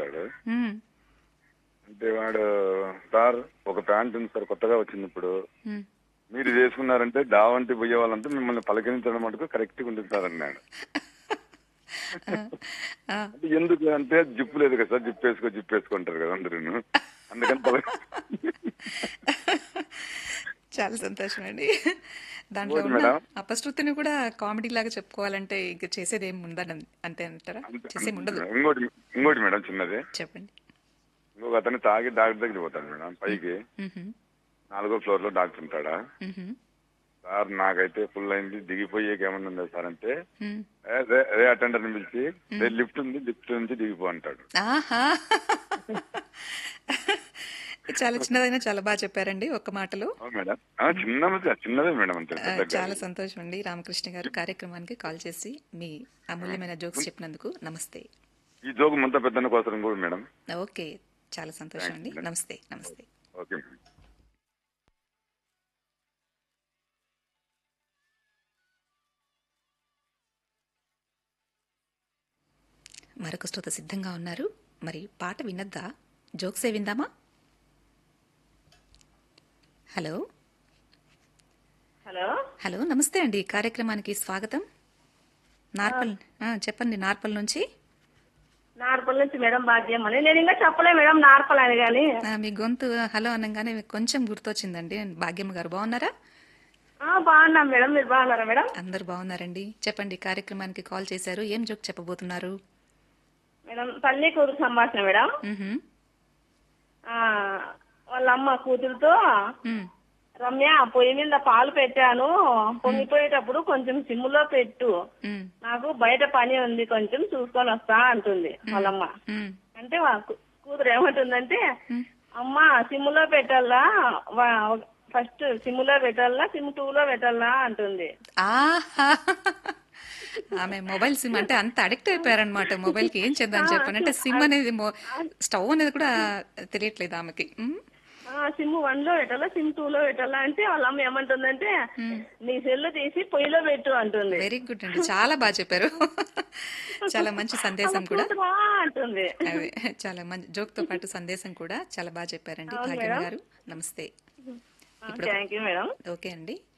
అంటాడు ఉమ్, అంటే వాడు సార్ ఒక ప్యాంట్ ఉంది సార్ కొత్తగా వచ్చింది ఇప్పుడు ఉమ్. మీరు ఇది వేసుకున్నారంటే డావంటి పోయే వాళ్ళంతా మిమ్మల్ని పలకరించడం మటుకు కరెక్ట్ గా ఉంటుంది సార్ అన్నాడు ఆ, ఆ. అంటే ఎందుకు అంటే జిప్పు లేదు కదా సార్ జిప్ వేసుకో జిప్ వేసుకుంటారు కదా అందరూ అందుకని పలక చాలా సంతోషం అండి దాంట్లో ఇంకోటి ఉన్న మేడం. అపశృతిని కూడా కామెడీ లాగా చెప్పుకోవాలంటే ఇక చేసేది ఏమి ఉందని అంతే అంటారా చేసేం ఉండదు ఇంకోటి ఇంకోటి మేడం చిన్నది చెప్పండి ఇంకొక అతను తాగి డాక్టర్ దగ్గరికి పోతాడు మేడం పైకి మ్హూ, నాలుగో ఫ్లోర్ లో డాక్టర్ ఉంటాడా మ్హూ, సార్ నాకైతే ఫుల్ అయింది దిగిపోయేకి ఏమన్నా ఉందా సార్ అంటే మ్. అదే అటెండర్ ని పిలిచి "రే, లిఫ్ట్ ఉంది లిఫ్ట్ నుంచి దిగిపో అంటాడు ఆహా చాలా చిన్నదైనా చాలా బాగా చెప్పారండి ఒక్క మాటలో అవును మేడం ఆ, చిన్నది చిన్నదే మేడం అంతే ఆ, పెద్దగా చాలా సంతోషం అండి రామకృష్ణ గారు కార్యక్రమానికి కాల్ చేసి మీ అమూల్యమైన జోక్స్ చెప్పినందుకు నమస్తే ఈ జోకు ముంత పెద్దన కోసం కూడా మేడం ఓకే చాలా సంతోషం అండి నమస్తే నమస్తే ఓకే మేడం మరొక శ్రోత సిద్ధంగా ఉన్నారు మరి పాట వినద్దా జోక్సే విందామా హలో హలో హలో నమస్తే అండి కార్యక్రమానికి స్వాగతం నార్పల్ ఆ, చెప్పండి నార్పల్ నుంచి నార్పల్ నుంచి మేడం భాగ్యం అని నేను ఇంకా చెప్పలే మేడం నార్పల్ అని కానీ ఆ, మీ గొంతు హలో అనగానే కొంచెం గుర్తొచ్చిందండి భాగ్యమ్మ గారు బాగున్నారా ఆ, బాగున్నాం మేడం మీరు బాగున్నారా మేడం అందరు బాగున్నారండి చెప్పండి కార్యక్రమానికి కాల్ చేశారు ఏం జోక్ చెప్పబోతున్నారు మేడం తల్లి కూతురు సంభాషణ మేడం మ్హూ. ఆ, వాళ్ళ అమ్మ కూతురుతో మ్, రమ్య పొయ్యి మీద పాలు పెట్టాను పొంగిపోయేటప్పుడు కొంచెం సిమ్ములో పెట్టు మ్, నాకు బయట పని ఉంది కొంచెం చూసుకొని వస్తా అంటుంది వాళ్ళమ్మ మ్. అంటే వా- కూ- కూతురు ఏమంటుందంటే అమ్మ సిమ్ములో పెట్టాలా ఫస్ట్ సిమ్ములో పెట్టాలా సిమ్ టూ లో పెట్టాలా అంటుంది ఆహా ఆమె మొబైల్ సిమ్ అంటే అంత అడిక్ట్ అయిపోయారనమాట మొబైల్ కి ఏం చేద్దాం చెప్పండి అంటే సిమ్ అనేది మొ- స్టవ్ అనేది కూడా తెలియట్లేదు ఆమెకి మ్? ఆ సిమ్ వన్ లో పెట్టాలా సిమ్ టూ లో పెట్టాలా అంటే వాళ్ళ అమ్మ ఏమంటుందంటే నీ సెల్ తీసి పొయ్యిలో పెట్టు అంటుంది వెరీ గుడ్ అండి చాలా బాగా చెప్పారు చాలా మంచి సందేశం కూడా కూతురా అంటుంది అదే చాలా మంచి జోక్ తో పాటు సందేశం కూడా చాలా బాగా చెప్పారండి భాగ్యం గారు నమస్తే థ్యాంక్ యూ మేడం ఓకే అండి